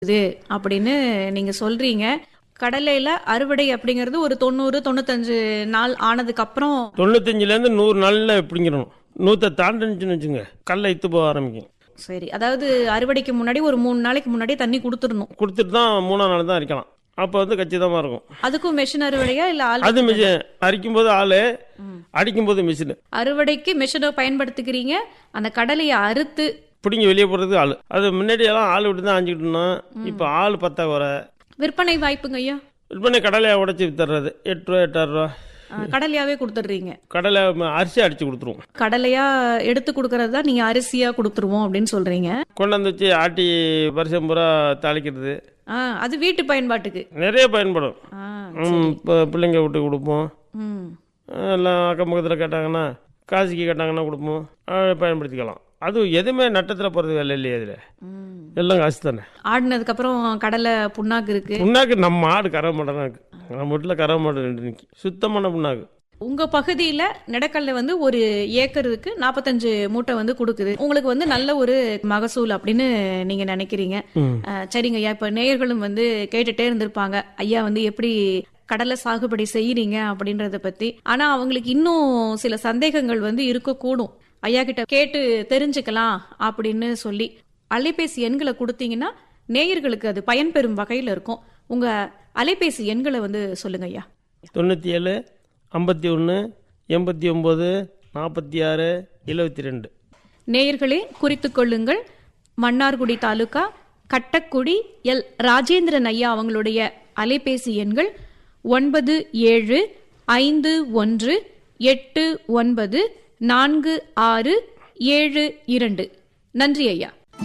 இது அப்படின்னு நீங்க சொல்றீங்க கடலையில அறுவடை அப்படிங்கிறது ஒரு தொண்ணூறு தொண்ணூத்தஞ்சு நாள் ஆனதுக்கு அப்புறம் தொண்ணூத்தஞ்சுலேருந்து நூறு நாளில் எப்படிங்கிறோம் நூற்றை தாண்டுச்சுன்னு வச்சுங்க கல்லை இத்து போக ஆரம்பிக்கும் சரி அதாவது அறுவடைக்கு முன்னாடி ஒரு மூணு நாளைக்கு முன்னாடி தண்ணி கொடுத்துடணும் கொடுத்துட்டு தான் மூணாம் நாள் தான் அரிக்கலாம் அப்போ வந்து கச்சிதமாக இருக்கும் அதுக்கும் மெஷின் அறுவடையா இல்ல ஆள் அது மிஷின் அரிக்கும் போது ஆள் அடிக்கும் போது மிஷின் அறுவடைக்கு மெஷினை பயன்படுத்திக்கிறீங்க அந்த கடலையை அறுத்து பிடிங்கி வெளியே போடுறது ஆள் அது முன்னாடி எல்லாம் ஆள் விட்டு தான் ஆஞ்சிக்கிட்டு இருந்தோம் இப்போ ஆள் பத்தாக்குறை விற்பனை வாய்ப்புங்க ஐயா விற்பனை கடலையை உடச்சி வித்துறது எட்டு ரூபா எட்டாயிரம் ரூபா ஆ, கடலையாவே கொடுத்துடுறீங்க கடலை ம- அரிசி அடிச்சு கொடுத்துருவோம் கடலையா எடுத்து கொடுக்கறது தான் நீங்க அரிசியா கொடுத்துருவோம் அப்படின்னு சொல்றீங்க கொண்டாந்து வச்சு ஆட்டி வருஷம் பூரா தாளிக்கிறது ஆ, அது வீட்டு பயன்பாட்டுக்கு நிறைய பயன்படும் ஆ, ம், இப்போ பிள்ளைங்க விட்டு கொடுப்போம் ம். எல்லாம் அக்கம் பக்கத்தில் கேட்டாங்கன்னா காசுக்கு கேட்டாங்கன்னா கொடுப்போம் அதை பயன்படுத்திக்கலாம் அது எதுவுமே நட்டத்தில் போகிறது வேலை இல்லையே அதில் ம். எல்லாம் காசு தானே ஆடினதுக்கு அப்புறம் கடலை புண்ணாக்கு இருக்கு புண்ணாக்கு நம்ம ஆடு கறவை மாடு தான் இருக்கு நம்ம வீட்டில் கறவை மாடு ரெண்டு நிற்கி சுத்தமான புண்ணாக்கு உங்க பகுதியில நிலக்கடலை வந்து ஒரு ஏக்கருக்கு நாற்பத்தஞ்சு மூட்டை வந்து கொடுக்குது உங்களுக்கு வந்து நல்ல ஒரு மகசூல் அப்படின்னு நீங்க நினைக்கிறீங்க ம். அஹ், சரிங்க ஐயா இப்ப நேயர்களும் வந்து கேட்டுட்டே இருந்திருப்பாங்க ஐயா வந்து எப்படி கடலை சாகுபடி செய்யறீங்க அப்படின்றத பத்தி ஆனா அவங்களுக்கு இன்னும் சில சந்தேகங்கள் வந்து இருக்கக்கூடும் ஐயா கிட்ட கேட்டு தெரிஞ்சுக்கலாம் அப்படின்னு சொல்லி அலைபேசி எண்களை கொடுத்தீங்கன்னா நேயர்களுக்கு அது பயன்பெறும் வகையில இருக்கும் உங்க அலைபேசி எண்களை வந்து சொல்லுங்க ஐயா தொண்ணூற்றி ஏழு ஐம்பத்தி ஒன்று எண்பத்தி ஒம்பது நாற்பத்தி ஆறு எழுபத்தி ரெண்டு நேயர்களே குறித்துக் கொள்ளுங்கள் மன்னார்குடி தாலுகா கட்டக்குடி எல் ராஜேந்திரன் ஐயா அவங்களுடைய அலைபேசி எண்கள் ஒன்பது ஏழு ஐந்து ஒன்று எட்டு ஒன்பது நான்கு ஆறு ஏழு இரண்டு நன்றி ஐயா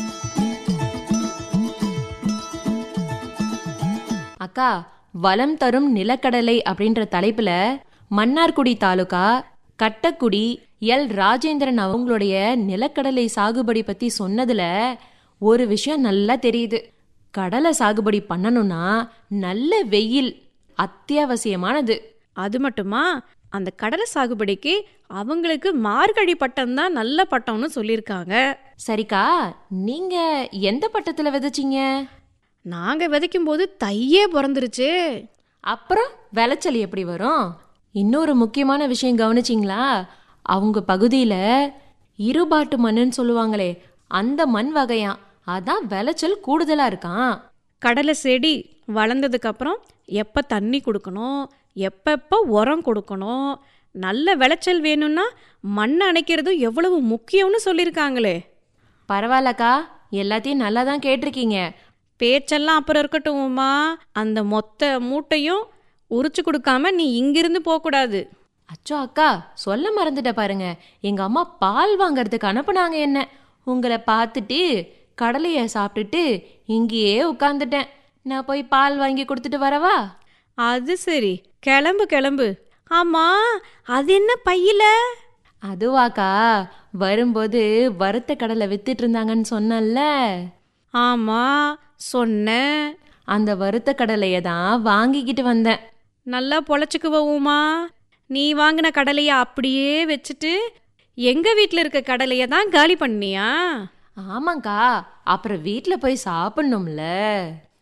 அக்கா வளம் தரும் நிலக்கடலை அப்படின்ற தலைப்புல மன்னார்குடி தாலுகா கட்டக்குடி எல் ராஜேந்திரன் அவங்களுடைய நிலக்கடலை சாகுபடி பத்தி சொன்னதுல ஒரு விஷயம் நல்லா தெரியுது கடலை சாகுபடி பண்ணணும்னா நல்ல வெயில் அத்தியாவசியமானது அது மட்டுமா அந்த கடலை சாகுபடிக்கு அவங்களுக்கு மார்கழி பட்டம் தான் நல்ல பட்டம்னு சொல்லியிருக்காங்க சரிக்கா நீங்க எந்த பட்டத்துல விதைச்சீங்க நாங்க விதைக்கும் போது தையே பிறந்துருச்சு அப்புறம் விளைச்சல் எப்படி வரும் இன்னொரு முக்கியமான விஷயம் கவனிச்சிங்களா அவங்க பகுதியில் இருபாட்டு மண்ணுன்னு சொல்லுவாங்களே அந்த மண் வகையாம் அதான் விளைச்சல் கூடுதலாக இருக்கான் கடலை செடி வளர்ந்ததுக்கு அப்புறம் எப்போ தண்ணி கொடுக்கணும் எப்பப்போ உரம் கொடுக்கணும் நல்ல விளைச்சல் வேணும்னா மண் அணைக்கிறது எவ்வளவு முக்கியம்னு சொல்லியிருக்காங்களே பரவாயில்லக்கா எல்லாத்தையும் நல்லா தான் கேட்டிருக்கீங்க பேச்செல்லாம் அப்புறம் இருக்கட்டும் உமா அந்த மொத்த மூட்டையும் உரிச்சு கொடுக்காம நீ இங்கிருந்து போகக்கூடாது அச்சோ அக்கா சொல்ல மறந்துட்ட பாருங்க எங்க அம்மா பால் வாங்கறதுக்கு அனுப்புனாங்க என்ன உங்களை பார்த்துட்டு கடலையை சாப்பிட்டுட்டு இங்கேயே உட்காந்துட்டேன் நான் போய் பால் வாங்கி கொடுத்துட்டு வரவா அது சரி கிளம்பு கிளம்பு ஆமா அது என்ன பையில அதுவாக்கா வரும்போது வறுத்த கடலை வித்துட்டு இருந்தாங்கன்னு சொன்னேன்ல ஆமா சொன்னேன் அந்த வறுத்த கடலையை தான் வாங்கிக்கிட்டு வந்தேன் நல்லா பொழைச்சுக்குவ உமா நீ வாங்கின கடலைய அப்படியே வச்சுட்டு எங்க வீட்ல இருக்க கடலைய தான் காலி பண்ணியா ஆமாக்கா அப்புறம் வீட்டில் போய் சாப்பிடணும்ல